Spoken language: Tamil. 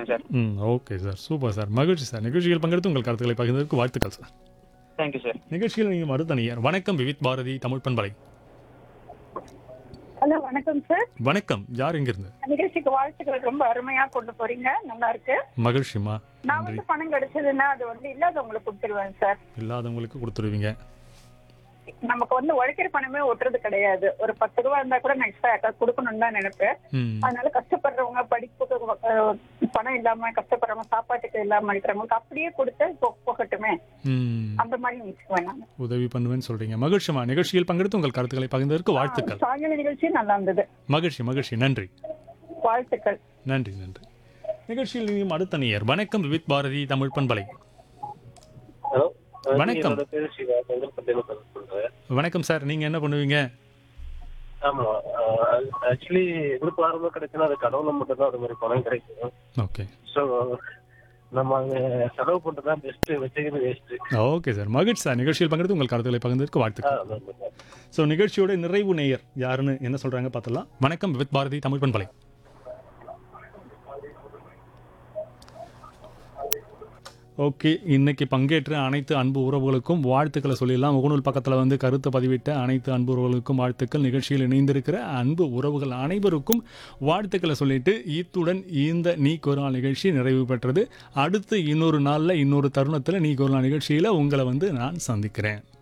இருக்கேன் சார் ம் ஓகே சார் சூப்பர் சார் மகிழ்ச்சி சார் நிகழ்ச்சியில் பங்கெடுத்து உங்கள் கருத்துக்களை பகிர்ந்ததற்கு வாழ்த்துக்கள் சார் தேங்க்யூ சார் நிகழ்ச்சியில் நீங்கள் மறுத்தணியர் வணக்கம் விவித் பாரதி தமிழ் பண்பலை ஹலோ வணக்கம் சார் வணக்கம் யார் எங்கிருந்து நிகழ்ச்சிக்கு வாழ்த்துக்கள் ரொம்ப அருமையா கொண்டு போறீங்க நல்லா இருக்கு மகிழ்ச்சிமா நான் நன்றி வந்து பணம் கிடைச்சதுன்னா அது வந்து இல்லாதவங்களுக்கு கொடுத்துருவேன் சார் இல்லாதவங்களுக்கு கொடுத்துருவீங்க நமக்கு வந்து உழைக்கிற பணமே ஒட்டுறது கிடையாது ஒரு பத்து ரூபா இருந்தா கூட நான் எக்ஸ்ட்ரா யாருக்காவது கொடுக்கணும்னு தான் நினைப்பேன் ம் அதனால கஷ்டப்படுறவங்க படிப்புக்கு அஹ், பணம் இல்லாம கஷ்டப்படுறவங்க சாப்பாட்டுக்கு இல்லாம இருக்கிறவங்களுக்கு அப்படியே கொடுத்து போ- போகட்டுமே ம் அந்த மாதிரி நினைச்சுக்குவேன் நான் உதவி பண்ணுவேன்னு சொல்றீங்க மகிழ்ச்சிமா நிகழ்ச்சியில் பங்கெடுத்து உங்கள் கருத்துக்களை பகிர்ந்ததற்கு வாழ்த்துக்கள் சாயங்கால நிகழ்ச்சி நல்லா இருந்தது மகிழ்ச்சி மகிழ்ச்சி நன்றி வாழ்த்துக்கள் நன்றி நன்றி நிகழ்ச்சியில் நீங்கள் அடுத்த நேயர் வணக்கம் விவித் பாரதி தமிழ் பண்பலை ஹலோ வணக்கம். என்னோட பேரு சிவா செங்கல்பட்டுல சொல்றேன் வணக்கம் சார் நீங்க என்ன பண்ணுவீங்க ஆமா ஆக்சுவலி குரூப் ஆரம்பம் கிடைச்சுன்னா அது கடவுளை மட்டும் தான் அது மாதிரி பணம் கிடைக்கும் ஓகே ஸோ நம்ம அங்க செலவு பண்றதா பெஸ்ட் வச்சுக்கிறது வேஸ்ட் ஓகே சார் மகிழ்ச்சி சார் நிகழ்ச்சியில் பங்கெடுத்து உங்கள் கருத்துக்களை பகிர்ந்ததற்கு வாழ்த்துக்கள் ஸோ நிகழ்ச்சியோட நிறைவு நேயர் யாருன்னு என்ன சொல்றாங்க பார்த்தலாம் வணக்கம் விவித் பாரதி தமிழ் பண்பலை ஓகே இன்னைக்கு பங்கேற்ற அனைத்து அன்பு உறவுகளுக்கும் வாழ்த்துக்களை சொல்லிடலாம் முகநூல் பக்கத்தில் வந்து கருத்தை பதிவிட்ட அனைத்து அன்பு உறவுகளுக்கும் வாழ்த்துக்கள் நிகழ்ச்சியில் இணைந்திருக்கிற அன்பு உறவுகள் அனைவருக்கும் வாழ்த்துக்களை சொல்லிட்டு இத்துடன் இந்த நீ கொரோனா நிகழ்ச்சி நிறைவு பெற்றது அடுத்து இன்னொரு நாளில் இன்னொரு தருணத்தில் நீ கொரோனா நிகழ்ச்சியில் உங்களை வந்து நான் சந்திக்கிறேன்